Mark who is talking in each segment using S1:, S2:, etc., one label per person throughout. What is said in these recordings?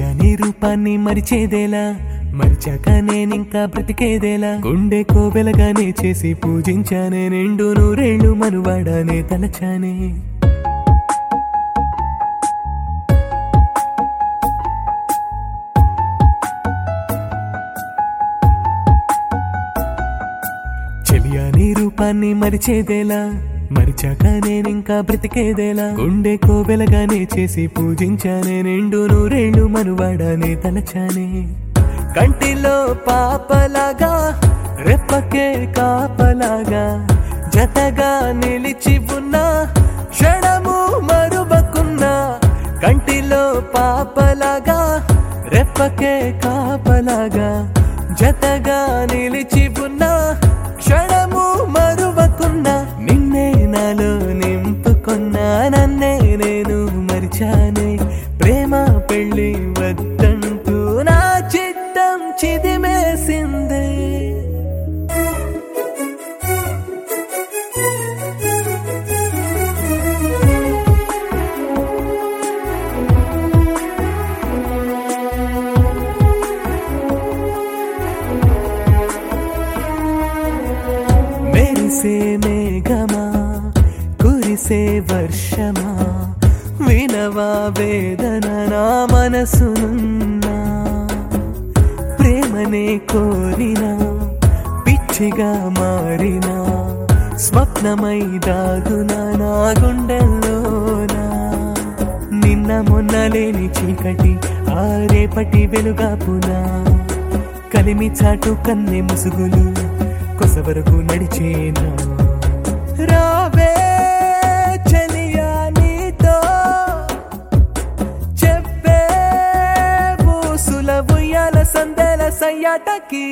S1: చెలియా నీ రూపాన్ని మరిచేదేలా మరిచాక నేనింకా బ్రతికేదేలా గుండె కోవెలగానే చేసి పూజించానే నిండు నూరేళ్ళు మనువాడానే తలచానే చెలియా నీ రూపాన్ని మరిచేదేలా మరిచాక నేనింకా బ్రతికేదేలా గుండె కోవెలగానే చేసి పూజించానే నిండు నూరేళ్ళు మనువాడానే తలచానే కంటిలో పాపలాగా రెప్పకే కాపలాగా జతగా నిలిచి ఉన్న క్షణము మరువకున్నా కంటిలో పాపలాగా రెప్పకే కాపలాగా జతగా నిలిచి ఉన్న క్షణము మరువకున్నా నిన్నే నాలో నింపుకున్నా నన్నే నేను మరిచానే ప్రేమ పెళ్లి వద్దంటూ నా చిత్తం చిదిమేసిందే మెరిసే మేఘమా కురిసే వర్షమా వినవా వేదన నా మనసునున్నా ప్రేమనే కోరినా పిచ్చిగా మారినా స్వప్నమై దాగునా నా గుండెల్లోనా నిన్న మొన్న లేని చీకటి ఆ రేపటి వెలుగాపునా కలిమి చాటు కన్నె ముసుగులు కొస వరకు నడిచేనా రావే చెలియా నీతో చెప్పే ఊసుల ఉయ్యాల సందెల సయ్యాటకి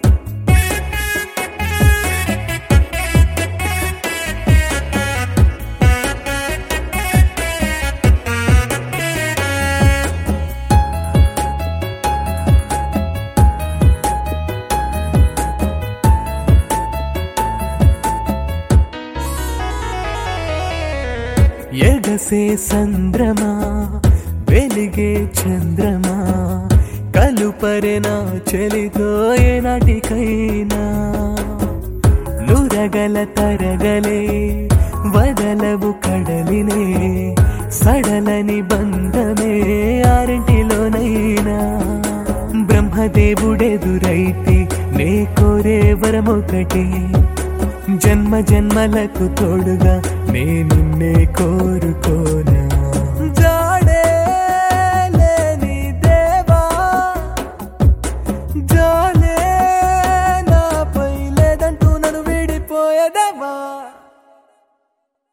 S1: ఎగసే సంద్రమా వెలిగే చంద్రమా కలుపరెనా చెలితో ఏనాటికైనా నురగల తరగలే వదలవు కడలినే సడలని బంధమే ఆరింటిలోనైనా బ్రహ్మదేవుడెదురైతే నే కోరే వరమొకటే జన్మ జన్మలకు తోడుగా నే నిన్నే కోరుకోనా జాడే లేని దేవా జాలి